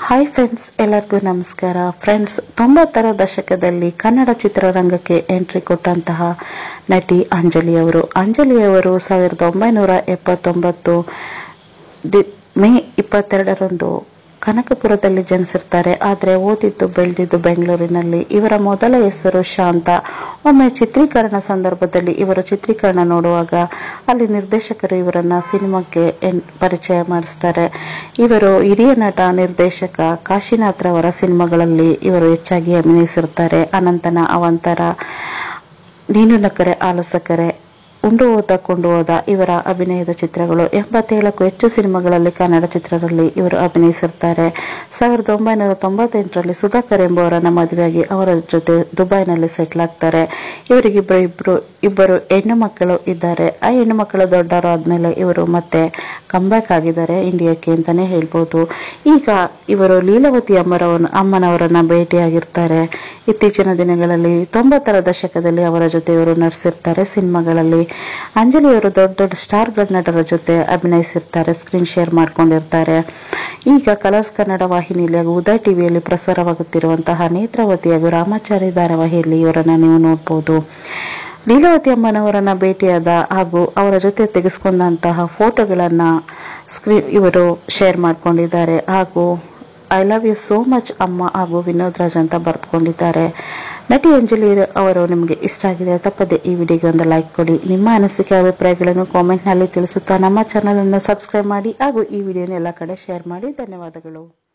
hi friends ಎಲ್ಲರಿಗೂ ನಮಸ್ಕಾರ friends ತೊಂಬತ್ತರ ದಶಕದಲ್ಲಿ ಕನ್ನಡ ಚಿತ್ರರಂಗಕ್ಕೆ ಎಂಟ್ರಿ ಕೊಟ್ಟಂತಹ ನಟಿ ಅಂಜಲಿ ಅವರು ಅಂಜಲಿ ಅವರು ಸಾವಿರದ ಒಂಬೈನೂರ ಎಪ್ಪತ್ತೊಂಬತ್ತು ಡಿ ಮೇ ಇಪ್ಪತ್ತೆರಡರಂದು ಕನಕಪುರದಲ್ಲಿ ಜನಿಸಿರ್ತಾರೆ ಆದರೆ ಓದಿದ್ದು ಬೆಳೆದಿದ್ದು ಬೆಂಗಳೂರಿನಲ್ಲಿ ಇವರ ಮೊದಲ ಹೆಸರು ಶಾಂತ ಒಮ್ಮೆ ಚಿತ್ರೀಕರಣ ಸಂದರ್ಭದಲ್ಲಿ ಇವರು ಚಿತ್ರೀಕರಣ ನೋಡುವಾಗ ಅಲ್ಲಿ ನಿರ್ದೇಶಕರು ಇವರನ್ನ ಸಿನಿಮಾಕ್ಕೆ ಎನ್- ಪರಿಚಯ ಮಾಡಿಸ್ತಾರೆ ಇವರು ಹಿರಿಯ ನಟ ನಿರ್ದೇಶಕ ಕಾಶಿನಾಥ್ ರವರ ಸಿನಿಮಾಗಳಲ್ಲಿ ಇವರು ಹೆಚ್ಚಾಗಿ ಅಭಿನಯಿಸಿರ್ತಾರೆ ಅನಂತನ ಅವಂತರ ನೀನು ನಕ್ಕರೆ ಆಲೋಸಕರೆ ಉಂಡು ಹೋದ ಕೊಂಡು ಹೋದ ಇವರ ಅಭಿನಯದ ಚಿತ್ರಗಳು ಎಂಬತ್ತೇಳಕ್ಕೂ ಹೆಚ್ಚು ಸಿನಿಮಾಗಳಲ್ಲಿ ಕನ್ನಡ ಚಿತ್ರದಲ್ಲಿ ಇವರು ಅಭಿನಯಿಸಿರ್ತಾರೆ ಸಾವಿರದ ಒಂಬೈನೂರ ತೊಂಬತ್ತೆಂಟರಲ್ಲಿ ಸುಧಾಕರ್ ಎಂಬುವರನ್ನ ಮದುವೆಯಾಗಿ ಅವರ ಜೊತೆ ದುಬೈನಲ್ಲಿ ಸೆಟ್ಲ್ ಆಗ್ತಾರೆ ಇವರಿಗಿಬ್ಬರು ಇಬ್ರು ಇಬ್ಬರು ಹೆಣ್ಣು ಮಕ್ಕಳು ಇದ್ದಾರೆ ಆ ಹೆಣ್ಣು ಮಕ್ಕಳು ದೊಡ್ಡವರಾದ್ಮೇಲೆ ಇವರು ಮತ್ತೆ ಕಂಬ್ಯಾಕ್ ಆಗಿದ್ದಾರೆ ಇಂಡಿಯಾಕ್ಕೆ ಅಂತಾನೆ ಹೇಳ್ಬೋದು ಈಗ ಇವರು ಲೀಲಾವತಿ ಅಮ್ಮರವನ್ನ ಅಮ್ಮನವರನ್ನ ಭೇಟಿಯಾಗಿರ್ತಾರೆ ಇತ್ತೀಚಿನ ದಿನಗಳಲ್ಲಿ ತೊಂಬತ್ತರ ದಶಕದಲ್ಲಿ ಅವರ ಜೊತೆ ಇವರು ನಟಿಸಿರ್ತಾರೆ ಸಿನಿಮಾಗಳಲ್ಲಿ ಅಂಜಲಿಯವರು ದೊಡ್ಡ ದೊಡ್ಡ ಸ್ಟಾರ್ ನಟರ ಜೊತೆ ಅಭಿನಯಿಸಿರ್ತಾರೆ ಸ್ಕ್ರೀನ್ ಶೇರ್ ಮಾಡ್ಕೊಂಡಿರ್ತಾರೆ ಈಗ ಕಲರ್ಸ್ ಕನ್ನಡ ವಾಹಿನಿಯಲ್ಲಿ ಹಾಗೂ ಉದಯ ಟಿವಿಯಲ್ಲಿ ಪ್ರಸಾರವಾಗುತ್ತಿರುವಂತಹ ನೇತ್ರಾವತಿ ಹಾಗೂ ರಾಮಾಚಾರಿ ಧಾರಾವಾಹಿಯಲ್ಲಿ ಇವರನ್ನ ನೀವು ನೋಡ್ಬೋದು ಲೀಲಾವತಿ ಅಮ್ಮನವರನ್ನ ಭೇಟಿಯಾದ ಹಾಗೂ ಅವರ ಜೊತೆ ತೆಗೆಸ್ಕೊಂಡಂತಹ ಫೋಟೋಗಳನ್ನ ಸ್ಕ್ರೀನ್ ಇವರು ಶೇರ್ ಮಾಡ್ಕೊಂಡಿದ್ದಾರೆ ಹಾಗೂ I love you so much ಅಮ್ಮ ಹಾಗೂ ವಿನೋದ್ ರಾಜ್ ಅಂತ ಬರೆದುಕೊಂಡಿದ್ದಾರೆ ನಟಿ ಅಂಜಲಿ ಅವರು ನಿಮಗೆ ಇಷ್ಟ ಆಗಿದ್ರೆ ತಪ್ಪದೆ ಈ ವಿಡಿಯೋಗೆ ಒಂದು ಲೈಕ್ ಕೊಡಿ ನಿಮ್ಮ ಅನಿಸಿಕೆ ಅಭಿಪ್ರಾಯಗಳನ್ನು ಕಾಮೆಂಟ್ನಲ್ಲಿ ತಿಳಿಸುತ್ತಾ ನಮ್ಮ ಚಾನಲ್ ಅನ್ನು ಸಬ್ಸ್ಕ್ರೈಬ್ ಮಾಡಿ ಹಾಗೂ ಈ ವಿಡಿಯೋನ ಎಲ್ಲ ಕಡೆ ಶೇರ್ ಮಾಡಿ ಧನ್ಯವಾದಗಳು